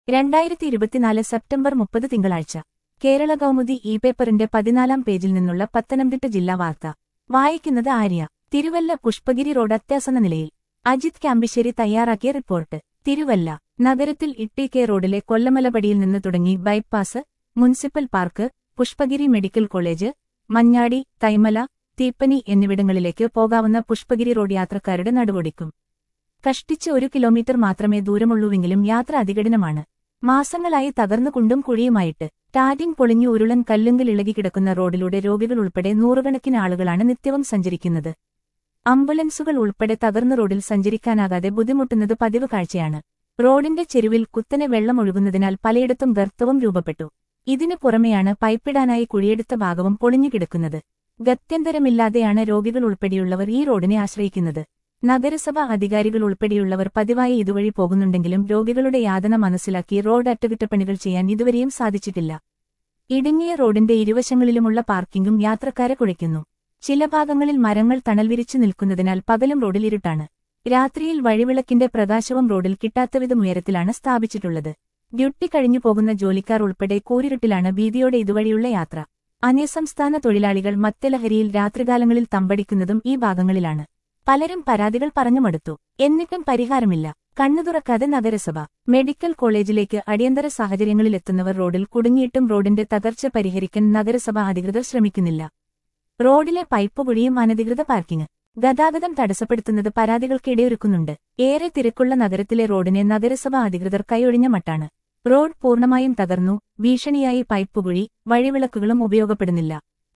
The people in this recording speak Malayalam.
രണ്ടായിരത്തി ഇരുപത്തിനാല് സെപ്റ്റംബർ മുപ്പത് തിങ്കളാഴ്ച കേരള കൗമുദി ഇ പേപ്പറിന്റെ പതിനാലാം പേജിൽ നിന്നുള്ള പത്തനംതിട്ട ജില്ലാ വാർത്ത വായിക്കുന്നത് ആര്യ തിരുവല്ല പുഷ്പഗിരി റോഡ് അത്യാസന്ന നിലയിൽ അജിത് ക്യാമ്പിശ്ശേരി തയ്യാറാക്കിയ റിപ്പോർട്ട് തിരുവല്ല നഗരത്തിൽ ഇട്ടി കെ റോഡിലെ കൊല്ലമലപടിയിൽ നിന്ന് തുടങ്ങി bypass municipal park Pushpagiri medical college Manjadi Thaimala Theeppani എന്നിവിടങ്ങളിലേക്ക് പോകാവുന്ന പുഷ്പഗിരി റോഡ് യാത്രക്കാരുടെ നടുവൊടിക്കും കഷ്ടിച്ച് ഒരു കിലോമീറ്റർ മാത്രമേ ദൂരമുള്ളൂവെങ്കിലും യാത്ര അതികഠിനമാണ് മാസങ്ങളായി തകർന്നു കുണ്ടും കുഴിയുമായിട്ട് ടാറ്റിംഗ് പൊളിഞ്ഞു ഉരുളൻ കല്ലുങ്കിൽ ഇളകിക്കിടക്കുന്ന റോഡിലൂടെ രോഗികൾ ഉൾപ്പെടെ നൂറുകണക്കിന് ആളുകളാണ് നിത്യവും സഞ്ചരിക്കുന്നത് ആംബുലൻസുകൾ ഉൾപ്പെടെ തകർന്ന റോഡിൽ സഞ്ചരിക്കാനാകാതെ ബുദ്ധിമുട്ടുന്നത് പതിവ് കാഴ്ചയാണ് റോഡിന്റെ ചെരുവിൽ കുത്തനെ വെള്ളം ഒഴുകുന്നതിനാൽ പലയിടത്തും ഗർത്തവും രൂപപ്പെട്ടു ഇതിനു പുറമെയാണ് പൈപ്പിടാനായി കുഴിയെടുത്ത ഭാഗവും പൊളിഞ്ഞുകിടക്കുന്നത് ഗത്യന്തരമില്ലാതെയാണ് രോഗികൾ ഉൾപ്പെടെയുള്ളവർ ഈ റോഡിനെ ആശ്രയിക്കുന്നത് നഗരസഭാ അധികാരികൾ ഉൾപ്പെടെയുള്ളവർ പതിവായി ഇതുവഴി പോകുന്നുണ്ടെങ്കിലും രോഗികളുടെ യാതന മനസ്സിലാക്കി റോഡ് അറ്റകുറ്റപ്പണികൾ ചെയ്യാൻ ഇതുവരെയും സാധിച്ചിട്ടില്ല ഇടുങ്ങിയ റോഡിന്റെ ഇരുവശങ്ങളിലുമുള്ള പാർക്കിംഗും യാത്രക്കാരെ കുഴയ്ക്കുന്നു ചില ഭാഗങ്ങളിൽ മരങ്ങൾ തണൽ വിരിച്ചു നിൽക്കുന്നതിനാൽ പകലും റോഡിൽ ഇരുട്ടാണ് രാത്രിയിൽ വഴിവിളക്കിന്റെ പ്രകാശവും റോഡിൽ കിട്ടാത്തവിധം ഉയരത്തിലാണ് സ്ഥാപിച്ചിട്ടുള്ളത് ഡ്യൂട്ടി കഴിഞ്ഞു പോകുന്ന ജോലിക്കാർ ഉൾപ്പെടെ കൂരിരുട്ടിലാണ് ഭീതിയോടെ ഇതുവഴിയുള്ള യാത്ര അന്യസംസ്ഥാന തൊഴിലാളികൾ മദ്യലഹരിയിൽ രാത്രികാലങ്ങളിൽ തമ്പടിക്കുന്നതും ഈ ഭാഗങ്ങളിലാണ് പലരും പരാതികൾ പറഞ്ഞു മടുത്തു എന്നിട്ടും പരിഹാരമില്ല കണ്ണു തുറക്കാതെ നഗരസഭ മെഡിക്കൽ കോളേജിലേക്ക് അടിയന്തര സാഹചര്യങ്ങളിലെത്തുന്നവർ റോഡിൽ കുടുങ്ങിയിട്ടും റോഡിന്റെ തകർച്ച പരിഹരിക്കാൻ നഗരസഭ അധികൃതർ ശ്രമിക്കുന്നില്ല റോഡിലെ പൈപ്പ് കുഴിയും അനധികൃത പാർക്കിംഗ് ഗതാഗതം തടസ്സപ്പെടുത്തുന്നത് പരാതികൾക്ക് ഇടയൊരുക്കുന്നുണ്ട് ഏറെ തിരക്കുള്ള നഗരത്തിലെ റോഡിനെ നഗരസഭ അധികൃതർ കൈയൊഴിഞ്ഞ മട്ടാണ് റോഡ് പൂർണ്ണമായും തകർന്നു ഭീഷണിയായി പൈപ്പുകുഴി വഴിവിളക്കുകളും ഉപയോഗപ്പെടുന്നില്ല